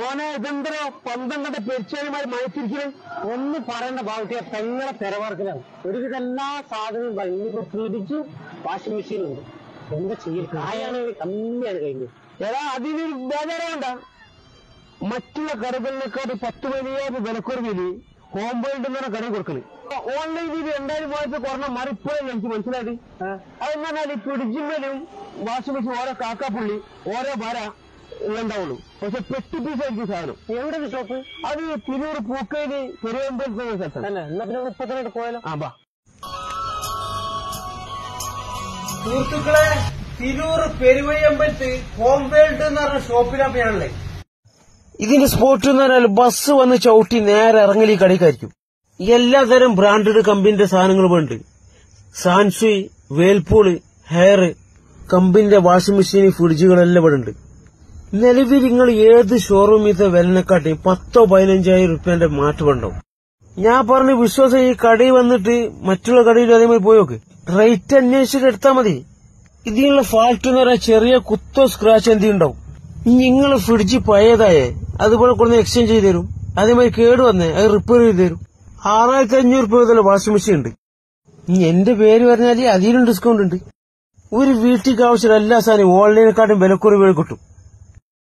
ഓനെ ഇതെന്തോ പന്ത്രണ്ടത്തെ പെരിച്ചാലുമായി മയച്ചിരിക്കണം ഒന്ന് പറയേണ്ട ഭാഗത്തെ പെങ്ങളെ തെരവാർക്കലാണ് ഒരുവിധ എല്ലാ സാധനവും പറയും ഇനിയിപ്പോ ഫ്രിഡ്ജ് വാഷിംഗ് മെഷീൻ ഉണ്ട് എന്താ ചെയ്യും കായാണ് കമ്മിയാണ് കഴിഞ്ഞത് ഏതാ അതിന് ബേജാറുണ്ട മറ്റുള്ള കടകളിലേക്കാട്ട് പത്ത് പതിനയ്യായിരം വിലക്കുറവില് ഹോം വേൾഡ് എന്ന് പറഞ്ഞ കട കൊടുക്കല് ഓൺലൈൻ രീതി എന്തായാലും പോയപ്പോ കുറഞ്ഞ മറിപ്പോഴും എനിക്ക് മനസ്സിലായത് അതെന്ന് പറഞ്ഞാൽ ഫ്രിഡ്ജിന്മേലും വാഷിംഗ് മെഷീൻ ഓരോ കാക്കാപ്പുള്ളി ഓരോ വര ഉണ്ടാവുള്ളൂ പക്ഷെ പെട്ടി പീസ് ആയിരിക്കും സാധനം എവിടെ ഷോപ്പ് അത് തിരൂർ പൂക്കയില് പെരുവമ്പലത്തെ സ്ഥലത്താണ് എന്നാ പിന്നെ ഇപ്പൊ തന്നെ പോയാലോ ആ ബാ സുഹൃത്തുക്കളെ തിരൂർ പെരുവഴിയമ്പലത്ത് ഹോം വേൾഡ് എന്ന് പറഞ്ഞ ഷോപ്പിലാണ് ഞാനുള്ളത് ഇതിന്റെ സ്പോട്ട് എന്ന് പറഞ്ഞാൽ ബസ് വന്ന് ചവിട്ടി നേരെ ഇറങ്ങലി കടയിക്കായിരിക്കും എല്ലാതരം ബ്രാൻഡഡ് കമ്പനിന്റെ സാധനങ്ങളും ഉണ്ട് സാൻസുയി വേൽപൂള് ഹെയർ കമ്പനിന്റെ വാഷിംഗ് മെഷീൻ ഫ്രിഡ്ജുകളെല്ലാം ഇവിടെ ഉണ്ട് നിലവിൽ നിങ്ങൾ ഏത് ഷോറൂമിലത്തെ വിലനെക്കാട്ടി പത്തോ പതിനഞ്ചായിരം റുപ്യന്റെ മാറ്റമുണ്ടാവും ഞാൻ പറഞ്ഞ വിശ്വാസം ഈ കടയിൽ വന്നിട്ട് മറ്റുള്ള കടയിൽ അതേമാതിരി പോയി നോക്ക് റേറ്റ് അന്വേഷിച്ചിട്ട് എടുത്താൽ മതി ഇതിനുള്ള ഫാൾട്ട് എന്ന് പറയാൻ ചെറിയ കുത്തോ സ്ക്രാച്ച് എന്തെങ്കിലും ഉണ്ടാവും നിങ്ങൾ ഫ്രിഡ്ജ് പഴയതായേ അതുപോലെ കൊടുന്ന് എക്സ്ചേഞ്ച് ചെയ്ത് തരും അതേമാതിരി കേട് വന്നേ അത് റിപ്പയർ ചെയ്ത് തരും ആറായിരത്തി അഞ്ഞൂറ് രൂപ മുതൽ വാഷിംഗ് മെഷീൻ ഉണ്ട് ഇനി എന്റെ പേര് പറഞ്ഞാൽ അതിലും ഡിസ്കൗണ്ട് ഉണ്ട് ഒരു വീട്ടിലേക്ക് ആവശ്യമുള്ള എല്ലാ സാധനവും ഓൺലൈനെക്കാട്ടും വിലക്കുറവ് കിട്ടും